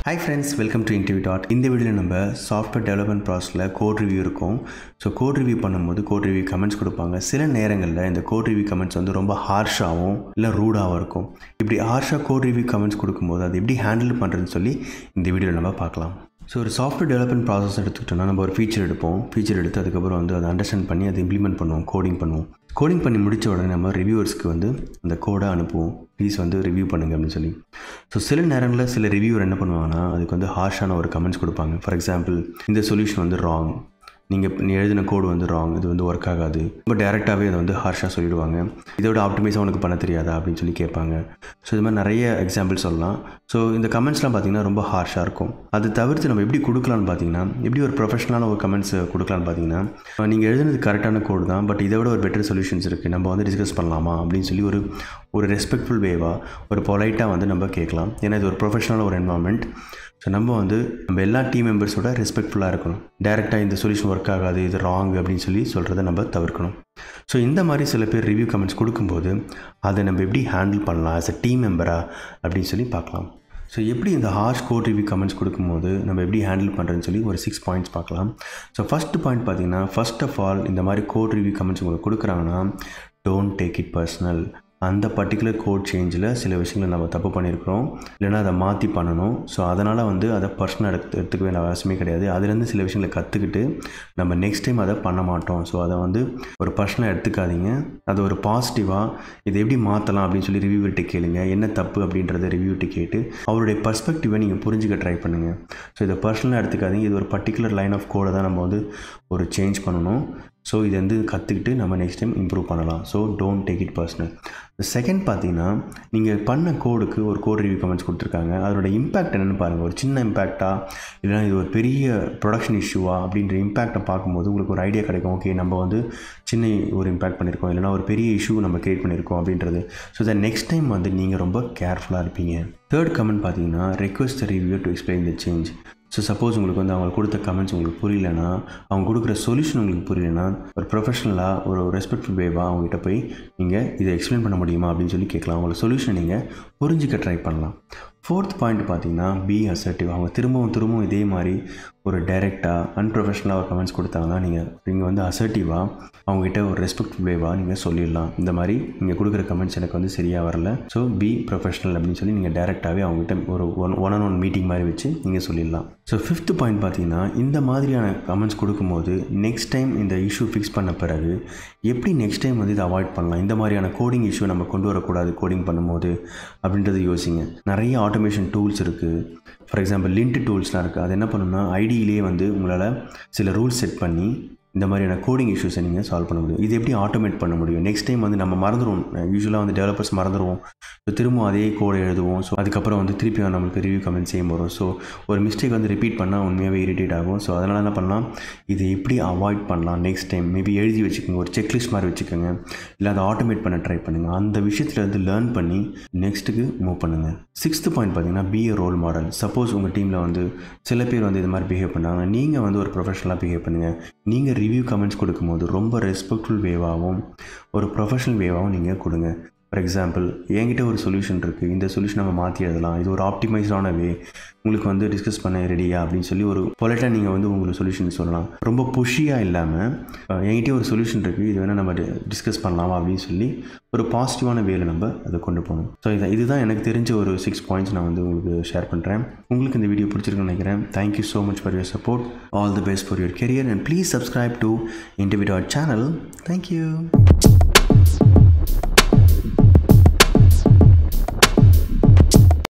hi friends welcome to interview dot இந்த வீடியோவில் நம்ம சாஃப்ட்வேர் டெவலப்மெண்ட் ப்ராசஸில் கோட் ரிவ்யூ இருக்கும் ஸோ கோட் ரிவ்யூ பண்ணும்போது கோட் ரிவ்யூ கமெண்ட்ஸ் கொடுப்பாங்க சில நேரங்களில் இந்த கோட் ரிவ்யூ கமெண்ட்ஸ் வந்து ரொம்ப ஹார்ஷாகவும் இல்லை ரூடாகவும் இருக்கும் இப்படி ஹார்ஷாக கோட் ரிவ்யூ கமெண்ட்ஸ் கொடுக்கும்போது அது எப்படி ஹேண்டில் பண்ணுறதுன்னு சொல்லி இந்த வீடியோவில் நம்ம பார்க்கலாம் ஸோ ஒரு சாஃப்ட்வேர் டெவலப்மெண்ட் ப்ராசஸ் எடுத்துக்கிட்டோம்னா நம்ம ஒரு ஃபீச்சர் எடுப்போம் ஃபீச்சர் எடுத்து அதுக்கப்புறம் வந்து அதை அண்டர்ஸ்டாண்ட் பண்ணி அதை இம்ப்ளிமெண்ட் பண்ணுவோம் கோடிங் பண்ணுவோம் கோடிங் பண்ணி முடித்த உடனே நம்ம ரிவ்யூவர்ஸ்க்கு வந்து அந்த கோடை அனுப்புவோம் ப்ளீஸ் வந்து ரிவ்யூ பண்ணுங்க அப்படின்னு சொல்லி ஸோ சில நேரங்களில் சில ரிவ்யூவர் என்ன பண்ணுவாங்கன்னா அதுக்கு வந்து ஹார்ஷான ஒரு கமெண்ட்ஸ் கொடுப்பாங்க ஃபார் எக்ஸாம்பிள் இந்த சொல்யூஷன் வந்து ராங் நீங்கள் நீ எழுதின கோடு வந்து ராங் இது வந்து ஒர்க் ஆகாது இப்போ டேரெக்டாகவே அதை வந்து ஹார்ஷாக சொல்லிடுவாங்க இதோட ஆப்டிமைஸாக உனக்கு பண்ண தெரியாதா அப்படின்னு சொல்லி கேட்பாங்க ஸோ இது மாதிரி நிறைய எக்ஸாம்பிள் சொல்லலாம் ஸோ இந்த கமெண்ட்ஸ்லாம் பார்த்தீங்கன்னா ரொம்ப ஹார்ஷாக இருக்கும் அது தவிர்த்து நம்ம எப்படி கொடுக்கலான்னு பார்த்தீங்கன்னா எப்படி ஒரு ப்ரொஃபஷனலான ஒரு கமெண்ட்ஸ் கொடுக்கலான்னு பார்த்தீங்கன்னா நீங்கள் எழுதுனது கரெக்டான கோடு தான் பட் இதை விட ஒரு பெட்டர் சொல்யூஷன்ஸ் இருக்குது நம்ம வந்து டிஸ்கஸ் பண்ணலாமா அப்படின்னு சொல்லி ஒரு ஒரு ரெஸ்பெக்ட்ஃபுல் வேவாக ஒரு பொலைட்டாக வந்து நம்ம கேட்கலாம் ஏன்னா இது ஒரு ப்ரொஃபஷனல் ஒரு என்வாமெண்ட் ஸோ நம்ம வந்து நம்ம எல்லா டீம் மெம்பர்ஸோட ரெஸ்பெக்ட்ஃபுல்லாக இருக்கணும் டேரெக்டாக இந்த சொல்யூஷன் ஒர்க் ஆகாது இது ராங் அப்படின்னு சொல்லி சொல்கிறத நம்ம தவிர்க்கணும் ஸோ இந்த மாதிரி சில பேர் ரிவ்யூ கமெண்ட்ஸ் கொடுக்கும்போது அதை நம்ம எப்படி ஹேண்டில் பண்ணலாம் ஆஸ் அ டீம் மெம்பரா அப்படின்னு சொல்லி பார்க்கலாம் ஸோ எப்படி இந்த ஹார்ஷ் கோட் ரிவ்யூ கமெண்ட்ஸ் கொடுக்கும்போது நம்ம எப்படி ஹேண்டில் பண்ணுறதுன்னு சொல்லி ஒரு சிக்ஸ் பாயிண்ட்ஸ் பார்க்கலாம் ஸோ ஃபஸ்ட்டு பாயிண்ட் பார்த்தீங்கன்னா ஃபர்ஸ்ட் ஆஃப் ஆல் இந்த மாதிரி கோட் ரிவ்யூ கமெண்ட்ஸ் உங்களுக்கு கொடுக்குறாங்கன்னா டோன்ட் டேக் இட் பர்சனல் அந்த பர்டிகுலர் கோட் சேஞ்சில் சில விஷயங்களை நம்ம தப்பு பண்ணியிருக்கிறோம் இல்லைனா அதை மாற்றி பண்ணணும் ஸோ அதனால் வந்து அதை பர்சனல் எடுத்து எடுத்துக்க வேண்டிய அவசியமே கிடையாது அதுலேருந்து சில விஷயங்களை கற்றுக்கிட்டு நம்ம நெக்ஸ்ட் டைம் அதை பண்ண மாட்டோம் ஸோ அதை வந்து ஒரு பர்சனலாக எடுத்துக்காதீங்க அதை ஒரு பாசிட்டிவாக இதை எப்படி மாற்றலாம் அப்படின்னு சொல்லி ரிவ்யூவிட்டு கேளுங்க என்ன தப்பு அப்படின்றத ரிவ்யூவிட்டு கேட்டு அவருடைய பர்ஸ்பெக்டிவை நீங்கள் புரிஞ்சுக்க ட்ரை பண்ணுங்கள் ஸோ இதை பர்சனலாக எடுத்துக்காதீங்க இது ஒரு பர்டிகுலர் லைன் ஆஃப் கோடை தான் நம்ம வந்து ஒரு சேஞ்ச் பண்ணணும் ஸோ இது வந்து கற்றுக்கிட்டு நம்ம நெக்ஸ்ட் டைம் இம்ப்ரூவ் பண்ணலாம் so don't take it personal second பார்த்தீங்கன்னா நீங்கள் பண்ண கோடுக்கு ஒரு கோட் ரிவ்யூ கமெண்ட்ஸ் கொடுத்துருக்காங்க அதோட இம்பேக்ட் என்னென்னு பாருங்கள் ஒரு சின்ன இம்பேக்டா இல்லைனா இது ஒரு பெரிய ப்ரொடக்ஷன் இஷ்யூவா அப்படின்ற இம்பேக்டை பார்க்கும்போது உங்களுக்கு ஒரு ஐடியா கிடைக்கும் ஓகே நம்ம வந்து சின்ன ஒரு இம்பேக்ட் பண்ணியிருக்கோம் இல்லைனா ஒரு பெரிய இஷ்யூ நம்ம க்ரியேட் பண்ணியிருக்கோம் அப்படின்றது ஸோ த நெக்ஸ்ட் டைம் வந்து நீங்கள் ரொம்ப கேர்ஃபுல்லாக இருப்பீங்க தேர்ட் கமெண்ட் பார்த்தீங்கன்னா request review to explain the change so suppose உங்களுக்கு வந்து அவங்க கொடுத்த கமெண்ட்ஸ் உங்களுக்கு புரியலனா அவங்க கொடுக்குற சொல்யூஷன் உங்களுக்கு புரியலனா ஒரு ப்ரொஃபஷனலாக ஒரு ரெஸ்பெக்ட்ஃபுல் வேவாக அவங்ககிட்ட போய் நீங்கள் இதை எக்ஸ்பிளைன் பண்ண முடியுமா அப்படின்னு சொல்லி கேட்கலாம் அவங்களோட சொல்யூஷன் நீங்கள் புரிஞ்சிக்க ட்ரை பண்ணலாம் ஃபோர்த் பாயிண்ட் பார்த்தீங்கன்னா பி அசர்ட்டிவ் அவங்க திரும்பவும் திரும்பவும் இதே மாதிரி ஒரு டைரெக்டாக அன்ப்ரொஃபஷனலாக ஒரு கமெண்ட்ஸ் கொடுத்தாங்கன்னா நீங்கள் நீங்கள் வந்து அசர்ட்டிவாக அவங்ககிட்ட ஒரு ரெஸ்பெக்ட் வேவாக நீங்கள் சொல்லிடலாம் இந்த மாதிரி நீங்கள் கொடுக்குற கமெண்ட்ஸ் எனக்கு வந்து சரியாக வரல ஸோ பி ப்ரொஃபஷனல் அப்படின்னு சொல்லி நீங்கள் டேரெக்டாகவே அவங்ககிட்ட ஒரு one one and one meeting மாதிரி வச்சு நீங்கள் சொல்லிடலாம் ஸோ ஃபிஃப்த் பாயிண்ட் பார்த்தீங்கன்னா இந்த மாதிரியான கமெண்ட்ஸ் கொடுக்கும்போது நெக்ஸ்ட் டைம் இந்த இஷ்யூ ஃபிக்ஸ் பண்ண பிறகு எப்படி நெக்ஸ்ட் டைம் வந்து இதை அவாய்ட் பண்ணலாம் இந்த மாதிரியான கோடிங் இஷ்யூ நம்ம கொண்டு வரக்கூடாது கோடிங் பண்ணும்போது அப்படின்றது யோசிங்க நிறைய ஆட்டோமேஷன் டூல்ஸ் இருக்குது ஃபார் எக்ஸாம்பிள் லிண்ட் டூல்ஸ்லாம் இருக்குது அது என்ன பண்ணுன்னா ஐடியிலே வந்து உங்களால் சில ரூல்ஸ் செட் பண்ணி இந்த மாதிரியான கோடிங் இஷ்யூஸை நீங்கள் சால்வ் பண்ண முடியும் இது எப்படி ஆட்டோமேட் பண்ண முடியும் நெக்ஸ்ட் டைம் வந்து நம்ம மறந்துடுவோம் யூஸ்வலாக வந்து டெவலப்பர்ஸ் மறந்துடுவோம் ஸோ திரும்ப அதே கோடை எழுதுவோம் ஸோ அதுக்கப்புறம் வந்து திருப்பி நம்மளுக்கு ரிவ்யூ கமெண்ட் செய்யும் வரும் ஸோ ஒரு மிஸ்டேக் வந்து ரிப்பீட் பண்ணால் உண்மையாகவே இரிட்டேட் ஆகும் ஸோ அதனால் என்ன பண்ணலாம் இது எப்படி அவாய்ட் பண்ணலாம் நெக்ஸ்ட் டைம் மேபி எழுதி வச்சுக்கோங்க ஒரு செக்லிஸ்ட் மாதிரி வச்சுக்கோங்க இல்லை அதை ஆட்டோமேட் பண்ண ட்ரை பண்ணுங்கள் அந்த விஷயத்தில் வந்து லேர்ன் பண்ணி நெக்ஸ்ட்டுக்கு மூவ் பண்ணுங்கள் சிக்ஸ்த்து பாயிண்ட் பார்த்தீங்கன்னா be a role model suppose உங்கள் டீமில் வந்து சில பேர் வந்து இது மாதிரி பிஹேவ் பண்ணாங்க நீங்கள் வந்து ஒரு ப்ரொஃபஷனலாக பிஹேவ் பண்ணுங்கள் நீங்கள் ரிவ்யூ கமெண்ட்ஸ் கொடுக்கும்போது ரொம்ப ரெஸ்பெக்ட்ஃபுல் வேவாகவும் ஒரு ப்ரொஃபஷனல் வேவாகவும் நீங்கள் கொடுங்க ஃபார் எக்ஸாம்பிள் என்கிட்ட ஒரு சொல்யூஷன் இருக்குது இந்த சொல்யூஷன் நம்ம மாற்றி எழுதலாம் இது ஒரு ஆப்டிமைஸ்டான வே உங்களுக்கு வந்து டிஸ்கஸ் பண்ண ரெடியா அப்படின்னு சொல்லி ஒரு பொலைட்டாக நீங்கள் வந்து உங்களுக்கு சொல்யூஷன் சொல்லலாம் ரொம்ப புஷியாக இல்லாமல் என்கிட்ட ஒரு சொல்யூஷன் இருக்குது இது வேணால் நம்ம டிஸ்கஸ் பண்ணலாமா அப்படின்னு சொல்லி ஒரு பாசிட்டிவான வேலை நம்ம அதை கொண்டு போகணும் ஸோ இதை இதுதான் எனக்கு தெரிஞ்ச ஒரு சிக்ஸ் பாயிண்ட்ஸ் நான் வந்து உங்களுக்கு ஷேர் பண்ணுறேன் உங்களுக்கு இந்த வீடியோ பிடிச்சிருக்குன்னு நினைக்கிறேன் thank you so much for your support all the best for your career and please subscribe to interview dot channel thank you